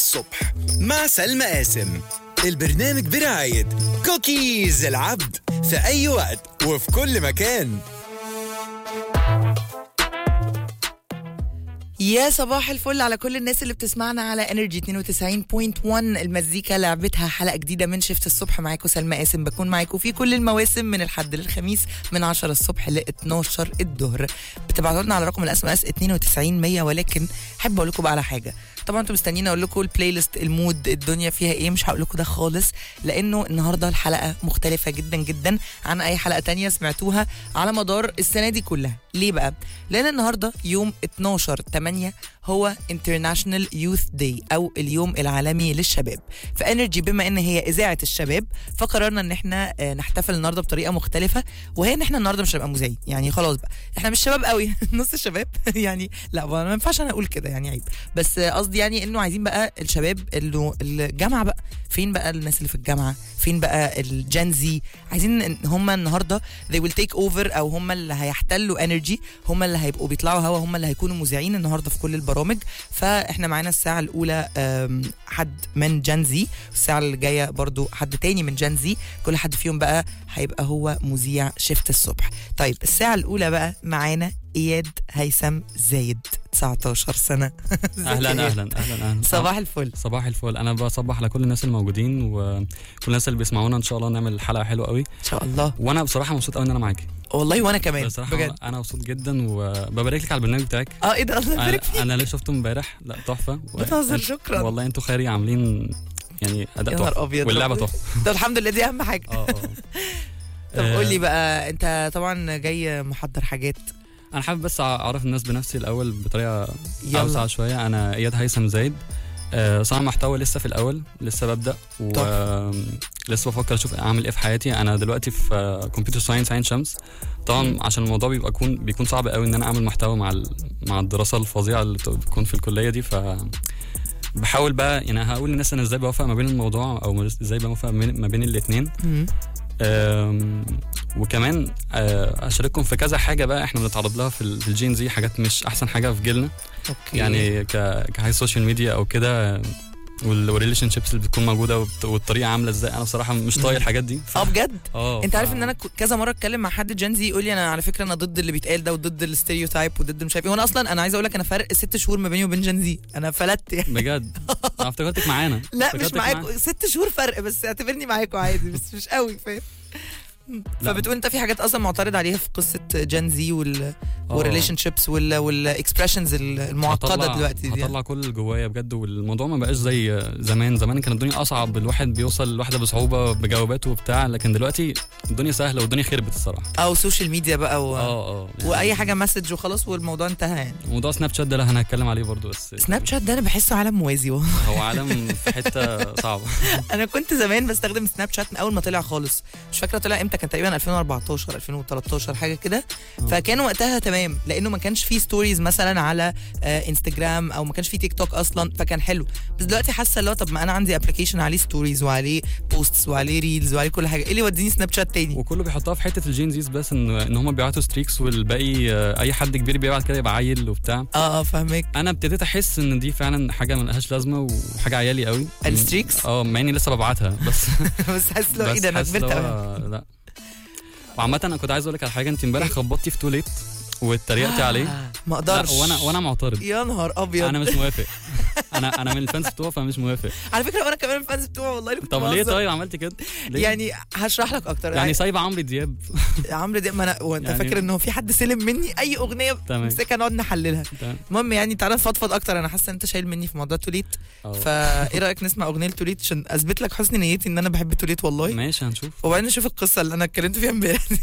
الصبح مع سلمى قاسم البرنامج برعاية كوكيز العبد في أي وقت وفي كل مكان يا صباح الفل على كل الناس اللي بتسمعنا على انرجي 92.1 المزيكا لعبتها حلقه جديده من شفت الصبح معاكم سلمى قاسم بكون معاكم في كل المواسم من الحد للخميس من 10 الصبح ل 12 الظهر بتبعتوا لنا على رقم الاس ام اس 92 100 ولكن احب اقول لكم بقى على حاجه طبعا انتوا مستنيين اقول لكم البلاي ليست المود الدنيا فيها ايه مش هقول لكم ده خالص لانه النهارده الحلقه مختلفه جدا جدا عن اي حلقه تانية سمعتوها على مدار السنه دي كلها ليه بقى لان النهارده يوم 12 8 هو International Youth Day او اليوم العالمي للشباب فانرجي بما ان هي اذاعه الشباب فقررنا ان احنا آه، نحتفل النهارده بطريقه مختلفه وهي ان احنا النهارده مش هنبقى مذيعين يعني خلاص بقى احنا مش شباب قوي نص الشباب يعني لا ما ما ينفعش انا اقول كده يعني عيب بس آه، قصدي يعني انه عايزين بقى الشباب اللي الجامعه بقى فين بقى الناس اللي في الجامعه فين بقى الجنزي عايزين ان هم النهارده they will take over او هم اللي هيحتلوا انرجي هم اللي هيبقوا بيطلعوا هوا هم اللي هيكونوا مذيعين النهارده في كل البرامج فاحنا معانا الساعه الاولى آم، حد من جنزي الساعه اللي جايه برضو حد تاني من جنزي كل حد فيهم بقى هيبقى هو مذيع شفت الصبح طيب الساعه الاولى بقى معانا اياد هيثم زايد 19 سنه ازيك يا اهلا إياد؟ اهلا اهلا اهلا صباح الفل صباح الفل انا بصبح على كل الناس الموجودين وكل الناس اللي بيسمعونا ان شاء الله نعمل حلقه حلوه قوي ان شاء الله وانا بصراحه مبسوط قوي ان انا معاكي والله وانا كمان بصراحه بجد انا مبسوط جدا وببارك لك على البرنامج بتاعك اه ايه ده الله انا, يبارك فيك أنا اللي شفته امبارح لا تحفه و- بتهزر شكرا والله انتوا خيري عاملين يعني اداء يا نهار تحفه ابيض واللعبه ربنا- تحفه طب الحمد لله دي اهم حاجه اه اه طب آه، قول لي بقى انت طبعا جاي محضر حاجات انا حابب بس اعرف الناس بنفسي الاول بطريقه يلا. اوسع شويه انا اياد هيثم زايد آه، صانع محتوى لسه في الاول لسه ببدا ولسه بفكر اشوف اعمل ايه في حياتي انا دلوقتي في كمبيوتر ساينس عين شمس طبعا عشان الموضوع بيبقى يكون بيكون صعب قوي ان انا اعمل محتوى مع ال- مع الدراسه الفظيعه اللي بتكون في الكليه دي ف بحاول بقى يعني هقول للناس انا ازاي بوفق ما بين الموضوع او ازاي بوفق ما بين الاثنين مم. أم، وكمان أه، اشارككم في كذا حاجه بقى احنا بنتعرض لها في ال- في الجين زي حاجات مش احسن حاجه في جيلنا اوكي يعني ك كهاي سوشيال ميديا او كده والريليشن شيبس اللي بتكون موجوده والط- والطريقه عامله ازاي انا بصراحه مش طايق الحاجات دي ف- اه بجد اه انت ف- عارف ان انا ك- كذا مره اتكلم مع حد جنزي يقول لي انا على فكره انا ضد اللي بيتقال ده وضد الستيريوتايب وضد مش عارف ايه وانا اصلا انا عايزه اقول لك انا فرق ست شهور ما بيني وبين جنزي انا فلت يعني بجد انا افتكرتك معانا لا مش افتكرتك معاكم معانا. ست شهور فرق بس اعتبرني معاكم عادي بس مش قوي فاهم لا. فبتقول انت في حاجات اصلا معترض عليها في قصه جنزي وال آه. والريليشن شيبس وال والاكسبريشنز المعقده هطلع- دلوقتي دي هطلع كل اللي جوايا بجد والموضوع ما بقاش زي زمان زمان كانت الدنيا اصعب الواحد بيوصل لواحده بصعوبه بجواباته وبتاع لكن دلوقتي الدنيا سهله والدنيا خربت الصراحه او سوشيال ميديا بقى و... اه اه يعني واي حاجه مسج وخلاص والموضوع انتهى يعني موضوع سناب شات ده لا انا هتكلم عليه برضو بس سناب شات ده انا بحسه عالم موازي والله هو عالم في حته صعبه انا كنت زمان بستخدم سناب شات من اول ما طلع خالص مش فاكره طلع امتى كان تقريبا 2014 2013 حاجه كده آه. فكان وقتها تمام لانه ما كانش فيه ستوريز مثلا على آه انستجرام او ما كانش فيه تيك توك اصلا فكان حلو بس دلوقتي حاسه اللي هو طب ما انا عندي ابلكيشن عليه ستوريز وعليه بوستس وعليه ريلز وعليه كل حاجه ايه اللي يوديني سناب شات تاني وكله بيحطها في حته الجين زيز بس ان ان هم بيبعتوا ستريكس والباقي آه، اي حد كبير بيبعت كده يبقى عيل وبتاع اه اه فاهمك انا ابتديت احس ان دي فعلا حاجه ملهاش لازمه وحاجه عيالي قوي الستريكس؟ اه مع اني لسه ببعتها بس بس حاسس لو ايه بس ده انا حاسس كبرت اللي قوي هو لا وعامة انا كنت عايز اقول لك على حاجة انت امبارح خبطتي في توليت واتريقتي عليه ما لا اقدرش وانا وانا معترض يا نهار ابيض انا مش موافق انا انا من الفانز بتوعه فمش موافق على فكره وانا كمان الفانز بتوعه والله اللي كنت طب ليه بهزر. طيب عملت كده؟ ليه؟ يعني هشرح لك اكتر يعني سايبه عمرو دياب عمرو دياب ما انا وانت يعني- فاكر انه في حد سلم مني اي اغنيه تمام. امسكها نقعد نحللها تمام. المهم يعني تعالى نفضفض اكتر انا حاسه ان انت شايل مني في موضوع توليت اه. فايه رايك نسمع اغنيه لتوليت عشان اثبت لك حسن نيتي ان انا بحب توليت والله ماشي هنشوف وبعدين نشوف القصه اللي انا اتكلمت فيها امبارح